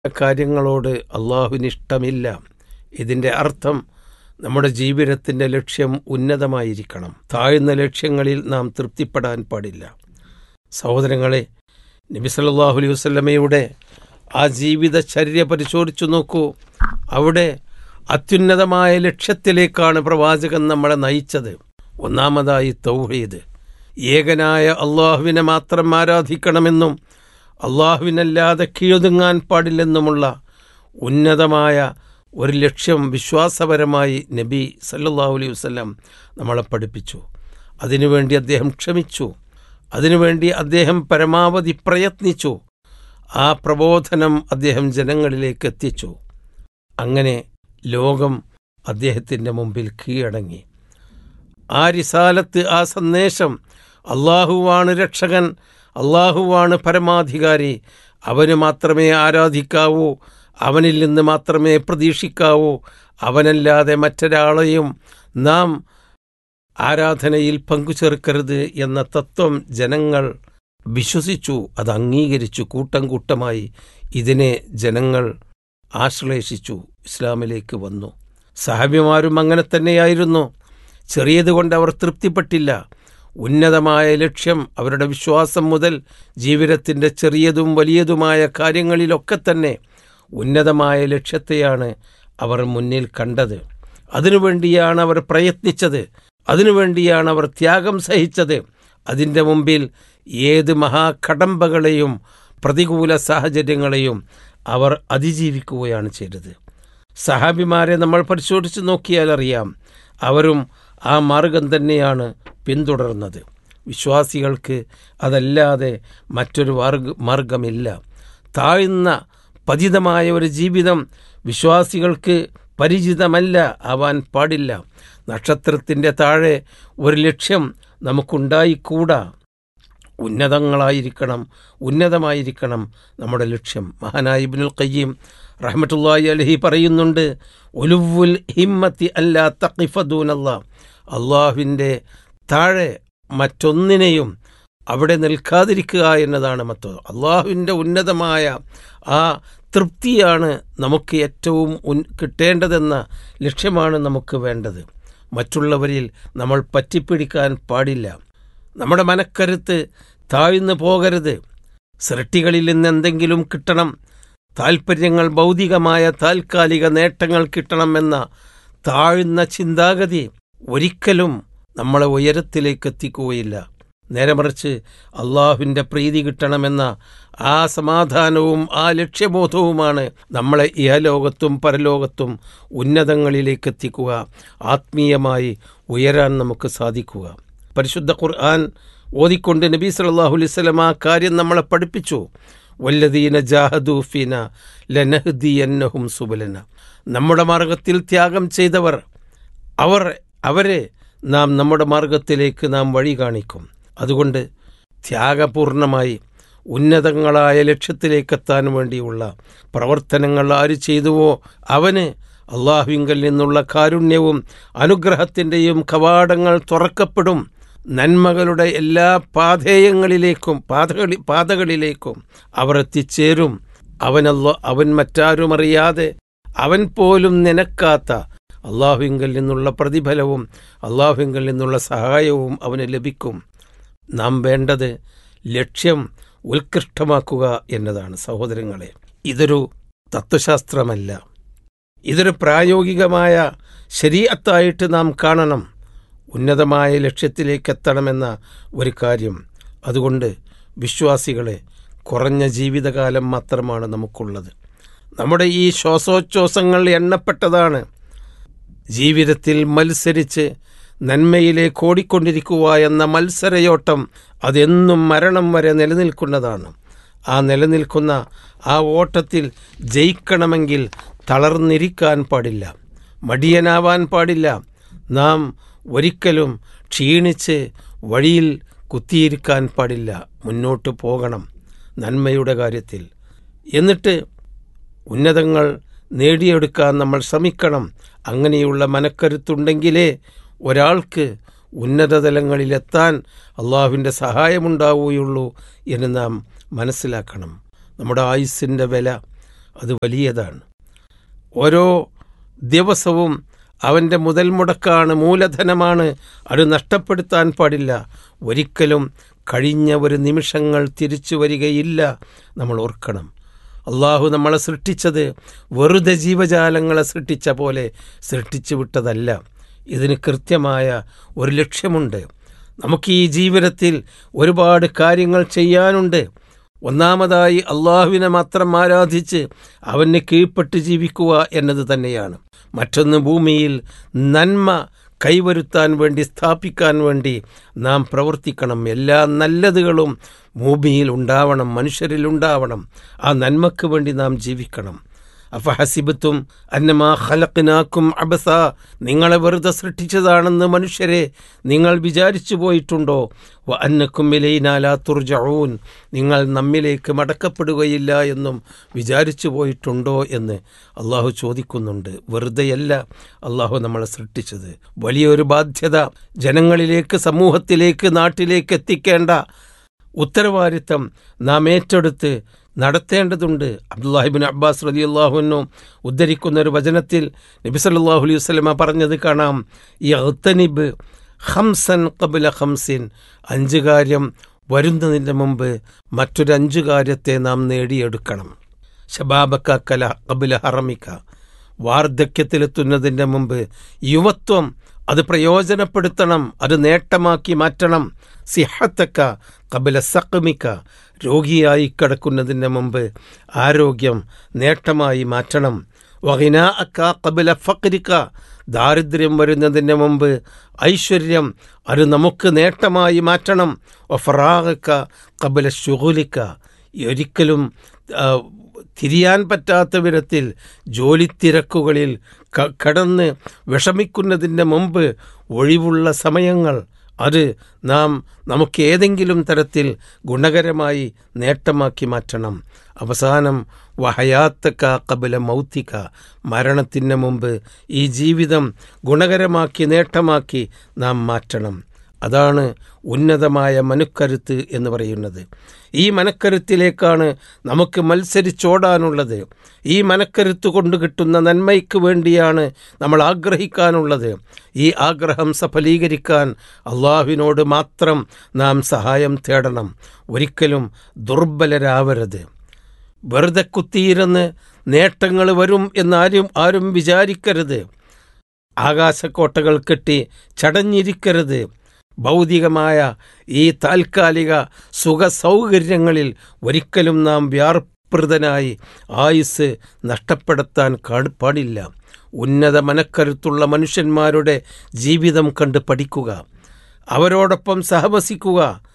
കാര്യങ്ങളോട് അള്ളാഹുവിന് ഇഷ്ടമില്ല ഇതിൻ്റെ അർത്ഥം നമ്മുടെ ജീവിതത്തിൻ്റെ ലക്ഷ്യം ഉന്നതമായിരിക്കണം താഴ്ന്ന ലക്ഷ്യങ്ങളിൽ നാം തൃപ്തിപ്പെടാൻ പാടില്ല സഹോദരങ്ങളെ നബി സല്ലല്ലാഹു അലൈഹി വസല്ലമയുടെ ആ ജീവിതചര്യ പരിശോധിച്ചു നോക്കൂ അവിടെ അത്യുന്നതമായ ലക്ഷ്യത്തിലേക്കാണ് പ്രവാചകൻ നമ്മളെ നയിച്ചത് ഒന്നാമതായി തൗഹീദ് ഏകനായ അള്ളാഹുവിനെ മാത്രം ആരാധിക്കണമെന്നും അള്ളാഹുവിനല്ലാതെ കീഴൊതുങ്ങാൻ പാടില്ലെന്നുമുള്ള ഉന്നതമായ ഒരു ലക്ഷ്യം വിശ്വാസപരമായി നബി സല്ലല്ലാഹു അലൈഹി വസല്ലം നമ്മളെ പഠിപ്പിച്ചു അതിനുവേണ്ടി അദ്ദേഹം ക്ഷമിച്ചു അതിനുവേണ്ടി അദ്ദേഹം പരമാവധി പ്രയത്നിച്ചു ആ പ്രബോധനം അദ്ദേഹം ജനങ്ങളിലേക്ക് എത്തിച്ചു അങ്ങനെ ലോകം അദ്ദേഹത്തിൻ്റെ മുമ്പിൽ കീഴടങ്ങി ആ റിസാലത്ത് ആ സന്ദേശം അള്ളാഹുവാണ് രക്ഷകൻ അള്ളാഹുവാണ് പരമാധികാരി അവന് മാത്രമേ ആരാധിക്കാവൂ അവനിൽ നിന്ന് മാത്രമേ പ്രതീക്ഷിക്കാവൂ അവനല്ലാതെ മറ്റൊരാളെയും നാം ആരാധനയിൽ പങ്കുചേർക്കരുത് എന്ന തത്വം ജനങ്ങൾ വിശ്വസിച്ചു അത് അംഗീകരിച്ചു കൂട്ടം കൂട്ടമായി ഇതിനെ ജനങ്ങൾ ആശ്ലേഷിച്ചു ഇസ്ലാമിലേക്ക് വന്നു സഹാബിമാരും അങ്ങനെ തന്നെയായിരുന്നു ചെറിയതുകൊണ്ട് അവർ തൃപ്തിപ്പെട്ടില്ല ഉന്നതമായ ലക്ഷ്യം അവരുടെ വിശ്വാസം മുതൽ ജീവിതത്തിൻ്റെ ചെറിയതും വലിയതുമായ കാര്യങ്ങളിലൊക്കെ തന്നെ ഉന്നതമായ ലക്ഷ്യത്തെയാണ് അവർ മുന്നിൽ കണ്ടത് അതിനുവേണ്ടിയാണ് അവർ പ്രയത്നിച്ചത് അതിനുവേണ്ടിയാണ് അവർ ത്യാഗം സഹിച്ചത് അതിൻ്റെ മുമ്പിൽ ഏത് മഹാകടമ്പകളെയും പ്രതികൂല സാഹചര്യങ്ങളെയും അവർ അതിജീവിക്കുകയാണ് ചെയ്തത് സഹാബിമാരെ നമ്മൾ പരിശോധിച്ച് നോക്കിയാൽ അറിയാം അവരും ആ മാർഗം തന്നെയാണ് പിന്തുടർന്നത് വിശ്വാസികൾക്ക് അതല്ലാതെ മറ്റൊരു മാർഗ മാർഗമില്ല താഴ്ന്ന പതിതമായ ഒരു ജീവിതം വിശ്വാസികൾക്ക് പരിചിതമല്ല ആവാൻ പാടില്ല നക്ഷത്രത്തിൻ്റെ താഴെ ഒരു ലക്ഷ്യം നമുക്കുണ്ടായിക്കൂടാ ഉന്നതങ്ങളായിരിക്കണം ഉന്നതമായിരിക്കണം നമ്മുടെ ലക്ഷ്യം മഹാനായ ഇബ്നുൽ ഖയ്യീം റഹ്മത്തുള്ളാഹി അലഹി പറയുന്നുണ്ട് ഒലുവുൽ ഹിമ്മത്തി അല്ലാ തഖിഫദൂനല്ല അള്ളാഹുവിൻ്റെ താഴെ മറ്റൊന്നിനെയും അവിടെ നിൽക്കാതിരിക്കുക എന്നതാണ് മറ്റോ അള്ളാഹുവിൻ്റെ ഉന്നതമായ ആ തൃപ്തിയാണ് നമുക്ക് ഏറ്റവും ഉൻ കിട്ടേണ്ടതെന്ന ലക്ഷ്യമാണ് നമുക്ക് വേണ്ടത് മറ്റുള്ളവരിൽ നമ്മൾ പറ്റിപ്പിടിക്കാൻ പാടില്ല നമ്മുടെ മനക്കരുത്ത് താഴ്ന്നു പോകരുത് സൃഷ്ടികളിൽ നിന്ന് എന്തെങ്കിലും കിട്ടണം താൽപ്പര്യങ്ങൾ ഭൗതികമായ താൽക്കാലിക നേട്ടങ്ങൾ കിട്ടണമെന്ന താഴ്ന്ന ചിന്താഗതി ഒരിക്കലും നമ്മളെ ഉയരത്തിലേക്ക് എത്തിക്കുകയില്ല നേരെ മറിച്ച് അള്ളാഹുവിൻ്റെ പ്രീതി കിട്ടണമെന്ന ആ സമാധാനവും ആ ലക്ഷ്യബോധവുമാണ് നമ്മളെ ഇഹലോകത്തും പരലോകത്തും ഉന്നതങ്ങളിലേക്ക് എത്തിക്കുക ആത്മീയമായി ഉയരാൻ നമുക്ക് സാധിക്കുക പരിശുദ്ധ ഖുർആൻ ഓതിക്കൊണ്ട് നബി സല്ലല്ലാഹു അലൈഹി വസല്ലം ആ കാര്യം നമ്മളെ പഠിപ്പിച്ചു വല്ലദീന ജാഹദൂഫീന ലനഹ്ദിയന്നഹും സുബലന നമ്മുടെ മാർഗത്തിൽ ത്യാഗം ചെയ്തവർ അവർ അവരെ നാം നമ്മുടെ മാർഗത്തിലേക്ക് നാം വഴി കാണിക്കും അതുകൊണ്ട് ത്യാഗപൂർണമായി ഉന്നതങ്ങളായ ലക്ഷ്യത്തിലേക്കെത്താൻ വേണ്ടിയുള്ള പ്രവർത്തനങ്ങൾ ആര് ചെയ്തുവോ അവന് അള്ളാഹുവിങ്കൽ നിന്നുള്ള കാരുണ്യവും അനുഗ്രഹത്തിൻ്റെയും കവാടങ്ങൾ തുറക്കപ്പെടും നന്മകളുടെ എല്ലാ പാധേയങ്ങളിലേക്കും പാതകളി പാതകളിലേക്കും അവർ എത്തിച്ചേരും അവനല്ല അവൻ മറ്റാരും അറിയാതെ അവൻ പോലും നനക്കാത്ത അള്ളാഹുവിങ്കൽ നിന്നുള്ള പ്രതിഫലവും അള്ളാഹുവിങ്കൽ നിന്നുള്ള സഹായവും അവന് ലഭിക്കും നാം വേണ്ടത് ലക്ഷ്യം ഉത്കൃഷ്ടമാക്കുക എന്നതാണ് സഹോദരങ്ങളെ ഇതൊരു തത്വശാസ്ത്രമല്ല ഇതൊരു പ്രായോഗികമായ ശരീരത്തായിട്ട് നാം കാണണം ഉന്നതമായ ലക്ഷ്യത്തിലേക്ക് എത്തണമെന്ന ഒരു കാര്യം അതുകൊണ്ട് വിശ്വാസികളെ കുറഞ്ഞ ജീവിതകാലം മാത്രമാണ് നമുക്കുള്ളത് നമ്മുടെ ഈ ശ്വാസോച്ഛ്വാസങ്ങൾ എണ്ണപ്പെട്ടതാണ് ജീവിതത്തിൽ മത്സരിച്ച് നന്മയിലേക്ക് ഓടിക്കൊണ്ടിരിക്കുക എന്ന മത്സരയോട്ടം അതെന്നും മരണം വരെ നിലനിൽക്കുന്നതാണ് ആ നിലനിൽക്കുന്ന ആ ഓട്ടത്തിൽ ജയിക്കണമെങ്കിൽ തളർന്നിരിക്കാൻ പാടില്ല മടിയനാവാൻ പാടില്ല നാം ഒരിക്കലും ക്ഷീണിച്ച് വഴിയിൽ കുത്തിയിരിക്കാൻ പാടില്ല മുന്നോട്ട് പോകണം നന്മയുടെ കാര്യത്തിൽ എന്നിട്ട് ഉന്നതങ്ങൾ നേടിയെടുക്കാൻ നമ്മൾ ശ്രമിക്കണം അങ്ങനെയുള്ള മനക്കരുത്തുണ്ടെങ്കിലേ ഒരാൾക്ക് ഉന്നത തലങ്ങളിലെത്താൻ അള്ളാഹുവിൻ്റെ സഹായമുണ്ടാവുകയുള്ളൂ എന്ന് നാം മനസ്സിലാക്കണം നമ്മുടെ ആയുസ്സിൻ്റെ വില അത് വലിയതാണ് ഓരോ ദിവസവും അവൻ്റെ മുതൽ മുടക്കാണ് മൂലധനമാണ് അത് നഷ്ടപ്പെടുത്താൻ പാടില്ല ഒരിക്കലും കഴിഞ്ഞ ഒരു നിമിഷങ്ങൾ തിരിച്ചു വരികയില്ല നമ്മൾ ഓർക്കണം അള്ളാഹു നമ്മളെ സൃഷ്ടിച്ചത് വെറുതെ ജീവജാലങ്ങളെ സൃഷ്ടിച്ച പോലെ സൃഷ്ടിച്ചു വിട്ടതല്ല ഇതിന് കൃത്യമായ ഒരു ലക്ഷ്യമുണ്ട് നമുക്ക് ഈ ജീവിതത്തിൽ ഒരുപാട് കാര്യങ്ങൾ ചെയ്യാനുണ്ട് ഒന്നാമതായി അള്ളാഹുവിനെ മാത്രം ആരാധിച്ച് അവന് കീഴ്പ്പെട്ട് ജീവിക്കുക എന്നത് തന്നെയാണ് മറ്റൊന്ന് ഭൂമിയിൽ നന്മ കൈവരുത്താൻ വേണ്ടി സ്ഥാപിക്കാൻ വേണ്ടി നാം പ്രവർത്തിക്കണം എല്ലാ നല്ലതുകളും ഭൂമിയിൽ ഉണ്ടാവണം മനുഷ്യരിൽ ഉണ്ടാവണം ആ നന്മയ്ക്ക് വേണ്ടി നാം ജീവിക്കണം അഫഹസിബത്തും അന്നമാ ഖലഖ്നാക്കും അബസ നിങ്ങളെ വെറുതെ സൃഷ്ടിച്ചതാണെന്ന് മനുഷ്യരെ നിങ്ങൾ വിചാരിച്ചു പോയിട്ടുണ്ടോ വ അന്നക്കും ഇലൈനാലാ തുർജഊൻ നിങ്ങൾ നമ്മിലേക്ക് മടക്കപ്പെടുകയില്ല എന്നും വിചാരിച്ചു പോയിട്ടുണ്ടോ എന്ന് അള്ളാഹു ചോദിക്കുന്നുണ്ട് വെറുതെയല്ല അള്ളാഹു നമ്മളെ സൃഷ്ടിച്ചത് വലിയൊരു ബാധ്യത ജനങ്ങളിലേക്ക് സമൂഹത്തിലേക്ക് നാട്ടിലേക്ക് എത്തിക്കേണ്ട ഉത്തരവാദിത്തം നാം ഏറ്റെടുത്ത് നടത്തേണ്ടതുണ്ട് അബ്ദുല്ലാഹിബിൻ അബ്ബാസ് റലി അള്ളാഹുവിനു ഉദ്ധരിക്കുന്ന ഒരു വചനത്തിൽ നബി സല്ലാഹു അലൈഹി വസ്ലമ പറഞ്ഞത് കാണാം ഈ അത്തനിബ് ഹംസൻ കബുല ഹംസിൻ അഞ്ച് കാര്യം വരുന്നതിൻ്റെ മുമ്പ് മറ്റൊരഞ്ചു കാര്യത്തെ നാം നേടിയെടുക്കണം ഷബാബക്ക കല കബുല ഹറമിക്ക വാർദ്ധക്യത്തിലെത്തുന്നതിൻ്റെ മുമ്പ് യുവത്വം അത് പ്രയോജനപ്പെടുത്തണം അത് നേട്ടമാക്കി മാറ്റണം സിഹത്തക്ക കബല സക്കമിക്ക രോഗിയായി കിടക്കുന്നതിന് മുമ്പ് ആരോഗ്യം നേട്ടമായി മാറ്റണം വഹിന അക്ക കബല ഫക്രിക്ക ദാരിദ്ര്യം വരുന്നതിന് മുമ്പ് ഐശ്വര്യം അത് നമുക്ക് നേട്ടമായി മാറ്റണം ഒഫറാഹക്ക കബല ഷുഹുലിക്ക ഒരിക്കലും തിരിയാൻ പറ്റാത്ത വിധത്തിൽ ജോലിത്തിരക്കുകളിൽ കടന്ന് വിഷമിക്കുന്നതിൻ്റെ മുമ്പ് ഒഴിവുള്ള സമയങ്ങൾ അത് നാം നമുക്ക് ഏതെങ്കിലും തരത്തിൽ ഗുണകരമായി നേട്ടമാക്കി മാറ്റണം അവസാനം വഹയാത്തക്ക കബല മൗത്തിക്ക മരണത്തിന് മുമ്പ് ഈ ജീവിതം ഗുണകരമാക്കി നേട്ടമാക്കി നാം മാറ്റണം അതാണ് ഉന്നതമായ മനക്കരുത്ത് എന്ന് പറയുന്നത് ഈ മനക്കരുത്തിലേക്കാണ് നമുക്ക് മത്സരിച്ചോടാനുള്ളത് ഈ മനക്കരുത്ത് കൊണ്ട് കിട്ടുന്ന നന്മയ്ക്ക് വേണ്ടിയാണ് നമ്മൾ ആഗ്രഹിക്കാനുള്ളത് ഈ ആഗ്രഹം സഫലീകരിക്കാൻ അള്ളാഹുവിനോട് മാത്രം നാം സഹായം തേടണം ഒരിക്കലും ദുർബലരാവരുത് വെറുതെ കുത്തിയിരുന്ന് നേട്ടങ്ങൾ വരും എന്നാരും ആരും വിചാരിക്കരുത് ആകാശക്കോട്ടകൾ കെട്ടി ചടഞ്ഞിരിക്കരുത് ഭൗതികമായ ഈ താൽക്കാലിക സുഖ സൗകര്യങ്ങളിൽ ഒരിക്കലും നാം വ്യാർപൃതനായി ആയുസ് നഷ്ടപ്പെടുത്താൻ പാടില്ല ഉന്നത മനക്കരുത്തുള്ള മനുഷ്യന്മാരുടെ ജീവിതം കണ്ട് പഠിക്കുക അവരോടൊപ്പം സഹവസിക്കുക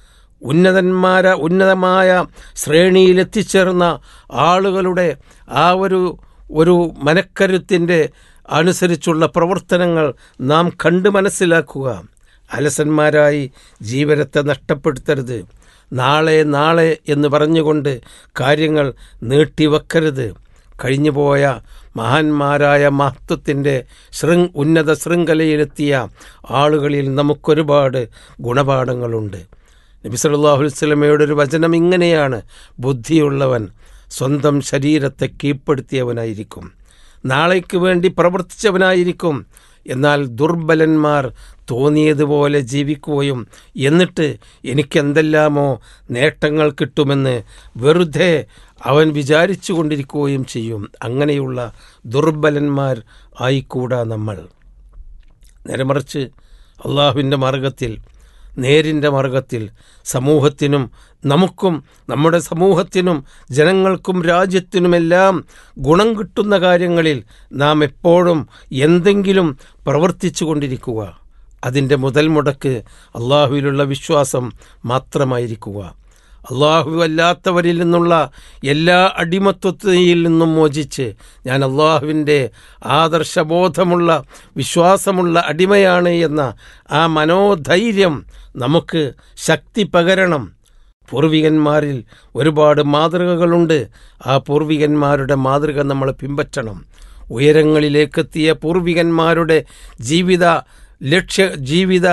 ഉന്നതന്മാര ഉന്നതമായ ശ്രേണിയിലെത്തിച്ചേർന്ന ആളുകളുടെ ആ ഒരു ഒരു മനക്കരുത്തിൻ്റെ അനുസരിച്ചുള്ള പ്രവർത്തനങ്ങൾ നാം കണ്ട് മനസ്സിലാക്കുക അലസന്മാരായി ജീവനത്തെ നഷ്ടപ്പെടുത്തരുത് നാളെ നാളെ എന്ന് പറഞ്ഞുകൊണ്ട് കാര്യങ്ങൾ നീട്ടിവെക്കരുത് കഴിഞ്ഞുപോയ മഹാന്മാരായ മഹത്വത്തിൻ്റെ ശൃംഗ് ഉന്നത ശൃംഖലയിലെത്തിയ ആളുകളിൽ നമുക്കൊരുപാട് ഗുണപാഠങ്ങളുണ്ട് നബി സല്ലല്ലാഹു അലൈഹി വസല്ലമയുടെ ഒരു വചനം ഇങ്ങനെയാണ് ബുദ്ധിയുള്ളവൻ സ്വന്തം ശരീരത്തെ കീഴ്പ്പെടുത്തിയവനായിരിക്കും നാളേക്ക് വേണ്ടി പ്രവർത്തിച്ചവനായിരിക്കും എന്നാൽ ദുർബലന്മാർ തോന്നിയതുപോലെ ജീവിക്കുകയും എന്നിട്ട് എനിക്കെന്തെല്ലാമോ നേട്ടങ്ങൾ കിട്ടുമെന്ന് വെറുതെ അവൻ വിചാരിച്ചു കൊണ്ടിരിക്കുകയും ചെയ്യും അങ്ങനെയുള്ള ദുർബലന്മാർ ആയിക്കൂടാ നമ്മൾ നേരെമറിച്ച് അള്ളാഹുവിൻ്റെ മാർഗത്തിൽ നേരിൻ്റെ മാർഗത്തിൽ സമൂഹത്തിനും നമുക്കും നമ്മുടെ സമൂഹത്തിനും ജനങ്ങൾക്കും രാജ്യത്തിനുമെല്ലാം ഗുണം കിട്ടുന്ന കാര്യങ്ങളിൽ നാം എപ്പോഴും എന്തെങ്കിലും പ്രവർത്തിച്ചു കൊണ്ടിരിക്കുക അതിൻ്റെ മുതൽ മുടക്ക് അള്ളാഹുവിലുള്ള വിശ്വാസം മാത്രമായിരിക്കുക അള്ളാഹു അല്ലാത്തവരിൽ നിന്നുള്ള എല്ലാ അടിമത്വത്തിൽ നിന്നും മോചിച്ച് ഞാൻ അള്ളാഹുവിൻ്റെ ആദർശബോധമുള്ള വിശ്വാസമുള്ള അടിമയാണ് എന്ന ആ മനോധൈര്യം നമുക്ക് ശക്തി പകരണം പൂർവികന്മാരിൽ ഒരുപാട് മാതൃകകളുണ്ട് ആ പൂർവികന്മാരുടെ മാതൃക നമ്മൾ പിൻപറ്റണം ഉയരങ്ങളിലേക്കെത്തിയ പൂർവികന്മാരുടെ ജീവിത ലക്ഷ്യ ജീവിത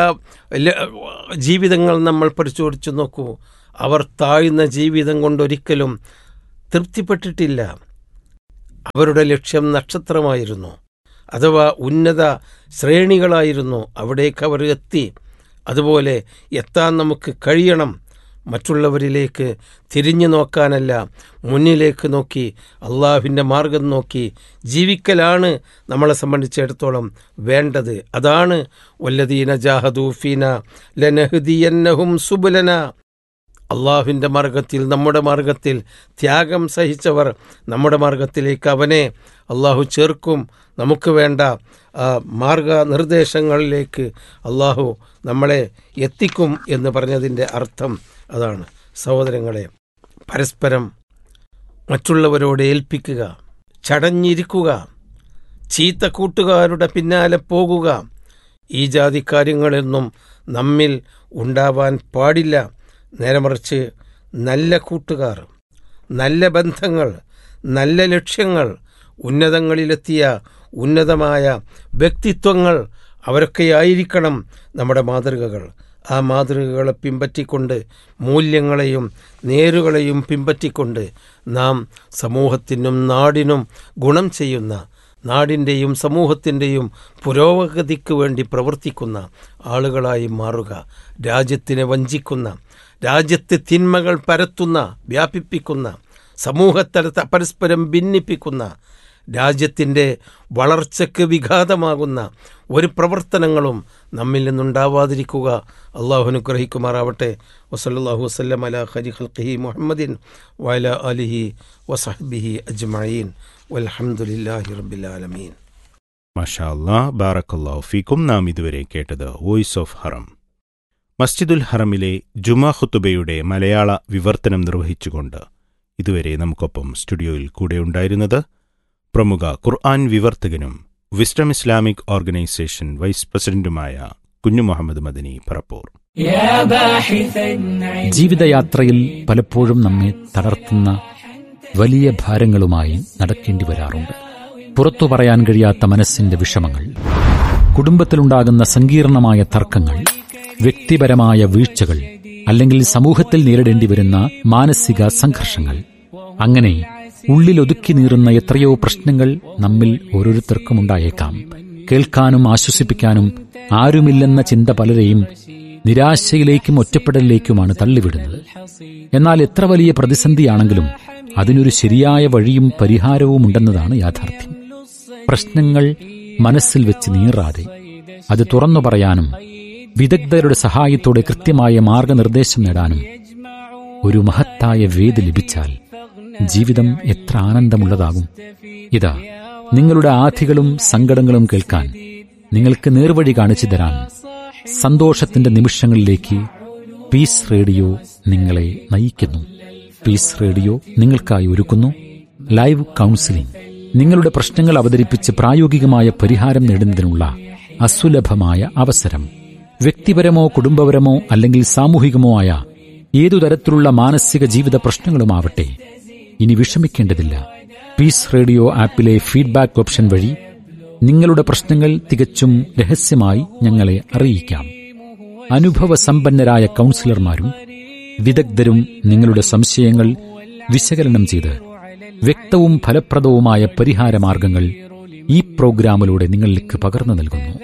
ജീവിതങ്ങൾ നമ്മൾ പരിശോധിച്ചു നോക്കൂ അവർ താഴ്ന്ന ജീവിതം കൊണ്ടൊരിക്കലും തൃപ്തിപ്പെട്ടിട്ടില്ല അവരുടെ ലക്ഷ്യം നക്ഷത്രമായിരുന്നു അഥവാ ഉന്നത ശ്രേണികളായിരുന്നു അവിടേക്ക് അവർ എത്തി അതുപോലെ എത്താൻ നമുക്ക് കഴിയണം മറ്റുള്ളവരിലേക്ക് തിരിഞ്ഞു നോക്കാനല്ല മുന്നിലേക്ക് നോക്കി അള്ളാഹുവിൻ്റെ മാർഗം നോക്കി ജീവിക്കലാണ് നമ്മളെ സംബന്ധിച്ചിടത്തോളം വേണ്ടത് അതാണ് വല്ലദീന ജാഹദൂഫീന ലനഹുദിയന്നഹും സുബുലന അള്ളാഹുവിൻ്റെ മാർഗത്തിൽ നമ്മുടെ മാർഗത്തിൽ ത്യാഗം സഹിച്ചവർ നമ്മുടെ മാർഗത്തിലേക്ക് അവനെ അള്ളാഹു ചേർക്കും നമുക്ക് വേണ്ട ആ, മാർഗനിർദ്ദേശങ്ങളിലേക്ക് അള്ളാഹു നമ്മളെ എത്തിക്കും എന്ന് പറഞ്ഞതിൻ്റെ അർത്ഥം അതാണ് സഹോദരങ്ങളെ പരസ്പരം മറ്റുള്ളവരോട് ഏൽപ്പിക്കുക ചടഞ്ഞിരിക്കുക ചീത്ത കൂട്ടുകാരുടെ പിന്നാലെ പോകുക ഈ ജാതി കാര്യങ്ങളൊന്നും നമ്മിൽ ഉണ്ടാവാൻ പാടില്ല നേരെ മറിച്ച് നല്ല കൂട്ടുകാർ നല്ല ബന്ധങ്ങൾ നല്ല ലക്ഷ്യങ്ങൾ ഉന്നതങ്ങളിലെത്തിയ ഉന്നതമായ വ്യക്തിത്വങ്ങൾ അവരൊക്കെയായിരിക്കണം നമ്മുടെ മാതൃകകൾ ആ മാതൃകകളെ പിമ്പറ്റിക്കൊണ്ട് മൂല്യങ്ങളെയും നേരുകളെയും പിമ്പറ്റിക്കൊണ്ട് നാം സമൂഹത്തിനും നാടിനും ഗുണം ചെയ്യുന്ന നാടിൻ്റെയും സമൂഹത്തിൻ്റെയും പുരോഗതിക്ക് വേണ്ടി പ്രവർത്തിക്കുന്ന ആളുകളായി മാറുക രാജ്യത്തിനെ വഞ്ചിക്കുന്ന രാജ്യത്തെ തിന്മകൾ പരത്തുന്ന വ്യാപിപ്പിക്കുന്ന സമൂഹത്തലത്ത് പരസ്പരം ഭിന്നിപ്പിക്കുന്ന രാജ്യത്തിൻ്റെ വളർച്ചയ്ക്ക് വിഘാതമാകുന്ന ഒരു പ്രവർത്തനങ്ങളും നമ്മിൽ നിന്നുണ്ടാവാതിരിക്കുക അള്ളാഹു അനുഗ്രഹിക്കുമാറാവട്ടെ വസല്ലാഹു വസ്ലം അല ഹരി ഹൽഖി മുഹമ്മദിൻ വല അലിഹി വസഹബിഹി അജ്മീൻ വലഹമുല്ലാഹി റബ്ബിലാലമീൻ മഷാ അല്ലാ ബാറക്കല്ലാഹു ഫീക്കും നാം ഇതുവരെ കേട്ടത് വോയിസ് ഓഫ് ഹറം മസ്ജിദുൽ ഹറമിലെ ജുമാ ഖുത്തുബയുടെ മലയാള വിവർത്തനം നിർവഹിച്ചുകൊണ്ട് ഇതുവരെ നമുക്കൊപ്പം സ്റ്റുഡിയോയിൽ കൂടെയുണ്ടായിരുന്നത് പ്രമുഖ ഖുർആൻ വിവർത്തകനും വിസ്ഡം ഇസ്ലാമിക് ഓർഗനൈസേഷൻ വൈസ് പ്രസിഡന്റുമായ കുഞ്ഞു മുഹമ്മദ് മദനി പറപ്പൂർ ജീവിതയാത്രയിൽ പലപ്പോഴും നമ്മെ തളർത്തുന്ന വലിയ ഭാരങ്ങളുമായി നടക്കേണ്ടി വരാറുണ്ട് പുറത്തു പറയാൻ കഴിയാത്ത മനസ്സിന്റെ വിഷമങ്ങൾ കുടുംബത്തിലുണ്ടാകുന്ന സങ്കീർണമായ തർക്കങ്ങൾ വ്യക്തിപരമായ വീഴ്ചകൾ അല്ലെങ്കിൽ സമൂഹത്തിൽ നേരിടേണ്ടി വരുന്ന മാനസിക സംഘർഷങ്ങൾ അങ്ങനെ ഉള്ളിലൊതുക്കി നീറുന്ന എത്രയോ പ്രശ്നങ്ങൾ നമ്മിൽ ഓരോരുത്തർക്കും ഉണ്ടായേക്കാം കേൾക്കാനും ആശ്വസിപ്പിക്കാനും ആരുമില്ലെന്ന ചിന്ത പലരെയും നിരാശയിലേക്കും ഒറ്റപ്പെടലിലേക്കുമാണ് തള്ളിവിടുന്നത് എന്നാൽ എത്ര വലിയ പ്രതിസന്ധിയാണെങ്കിലും അതിനൊരു ശരിയായ വഴിയും പരിഹാരവും ഉണ്ടെന്നതാണ് യാഥാർത്ഥ്യം പ്രശ്നങ്ങൾ മനസ്സിൽ വെച്ച് നീറാതെ അത് തുറന്നു പറയാനും വിദഗ്ധരുടെ സഹായത്തോടെ കൃത്യമായ മാർഗനിർദ്ദേശം നേടാനും ഒരു മഹത്തായ വേദി ലഭിച്ചാൽ ജീവിതം എത്ര ആനന്ദമുള്ളതാകും ഇതാ നിങ്ങളുടെ ആധികളും സങ്കടങ്ങളും കേൾക്കാൻ നിങ്ങൾക്ക് നേർവഴി കാണിച്ചു തരാൻ സന്തോഷത്തിന്റെ നിമിഷങ്ങളിലേക്ക് പീസ് റേഡിയോ നിങ്ങളെ നയിക്കുന്നു പീസ് റേഡിയോ നിങ്ങൾക്കായി ഒരുക്കുന്നു ലൈവ് കൗൺസിലിംഗ് നിങ്ങളുടെ പ്രശ്നങ്ങൾ അവതരിപ്പിച്ച് പ്രായോഗികമായ പരിഹാരം നേടുന്നതിനുള്ള അസുലഭമായ അവസരം വ്യക്തിപരമോ കുടുംബപരമോ അല്ലെങ്കിൽ സാമൂഹികമോ ആയ ഏതു തരത്തിലുള്ള മാനസിക ജീവിത പ്രശ്നങ്ങളുമാവട്ടെ ഇനി വിഷമിക്കേണ്ടതില്ല പീസ് റേഡിയോ ആപ്പിലെ ഫീഡ്ബാക്ക് ഓപ്ഷൻ വഴി നിങ്ങളുടെ പ്രശ്നങ്ങൾ തികച്ചും രഹസ്യമായി ഞങ്ങളെ അറിയിക്കാം അനുഭവസമ്പന്നരായ കൗൺസിലർമാരും വിദഗ്ധരും നിങ്ങളുടെ സംശയങ്ങൾ വിശകലനം ചെയ്ത് വ്യക്തവും ഫലപ്രദവുമായ പരിഹാരമാർഗങ്ങൾ ഈ പ്രോഗ്രാമിലൂടെ നിങ്ങൾക്ക് പകർന്നു നൽകുന്നു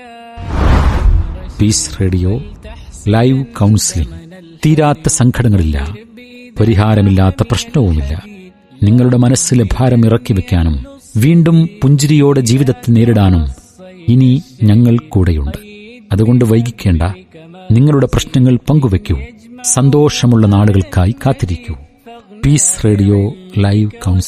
പീസ് റേഡിയോ ലൈവ് കൗൺസിലിംഗ് തീരാത്ത സങ്കടങ്ങളില്ല പരിഹാരമില്ലാത്ത പ്രശ്നവുമില്ല നിങ്ങളുടെ മനസ്സിലെ ഭാരം ഇറക്കി വെക്കാനും വീണ്ടും പുഞ്ചിരിയോടെ ജീവിതത്തെ നേരിടാനും ഇനി ഞങ്ങൾ കൂടെയുണ്ട് അതുകൊണ്ട് വൈകിക്കേണ്ട നിങ്ങളുടെ പ്രശ്നങ്ങൾ പങ്കുവെക്കൂ സന്തോഷമുള്ള നാളുകൾക്കായി കാത്തിരിക്കൂ പീസ് റേഡിയോ ലൈവ് കൗൺസിലിംഗ്